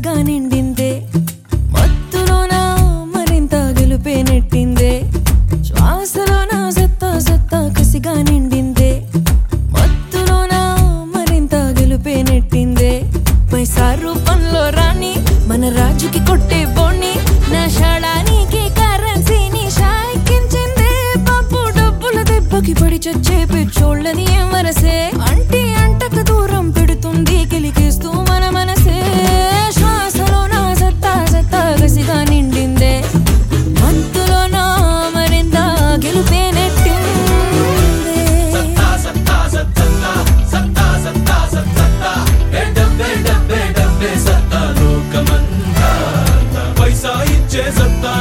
కసిగా నిండిందే మత్తులోన మరింత గెలుపే నెట్టిందే శ్వాసలోన సత్తా సత్తా కసిగా నిండిందే మత్తులోన మరింత గెలుపే నెట్టిందే పైసా రూపంలో రాని మన రాజుకి కొట్టే బోణి నా షాళానికి కరెన్సీని షాయికించిందే పాపు డబ్బుల దెబ్బకి పడి చచ్చే పిచ్చోళ్ళని ఏం వరసే అంటి అంటక దూరం పెడుతుంది కిలికిస్తూ మన మనసే శ్వాసలో నా సత్తా సత్తా గసిగా నిండిందే మత్తులో నా మరింత గెలుపే నెట్టిందే పైసా ఇచ్చే సత్తా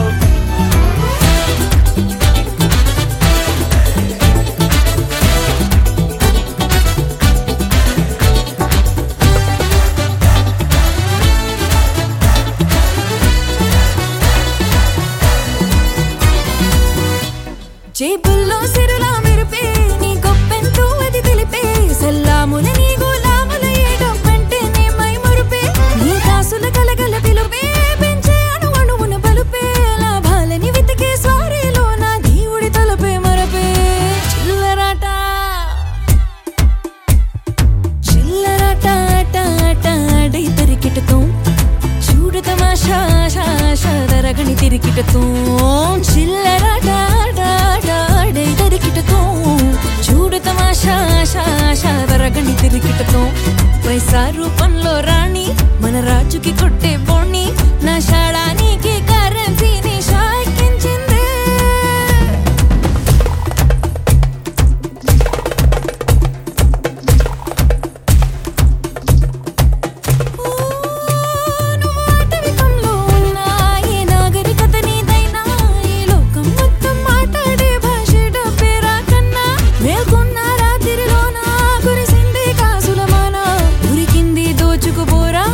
జేబుల్లో సిరులా మెరిపే నీ గొప్పెంతో అది తెలిపే సల్లాముల నీ గులాముల ఏ డబ్బంటే నీ మై మురిపే నీ కాసుల కలగల పిలుపే పెంచే అణు అణువున బలుపే లాభాలని వెతికే స్వారీలో నా దేవుడి తలపే మరపే చిల్లరాట చిల్లరాట ఆట ఆట ఆడై తరికిటతో చూడు తమాషా షా షా దరగని తిరికిటతో చిల్లరాట ఆట ఆట ఆడై తరికిటతో చూడు తమాషా షా షా దరగని తిరికిటతో పైసా రూపంలో రాణి మన రాజుకి కొట్టే బోణి నా షాళానికి కరెన్సీని షాకించిందే నువ్వు ఆటవికంలో ఉన్న ఏ నాగరికత నీదైనా ఈ లోకం మొత్తం మాట్లాడే భాష డబ్బేరా కన్నా మేల్కొన్న రాత్రిలోన కురిసింది కాసుల మాన ఉరికింది దోచుకుపోరా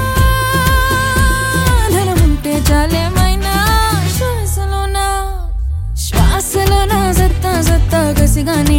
ధనముంటే చాలేమైనా శ్వాసలోన శ్వాసలోన సత్తా సత్తా కసిగా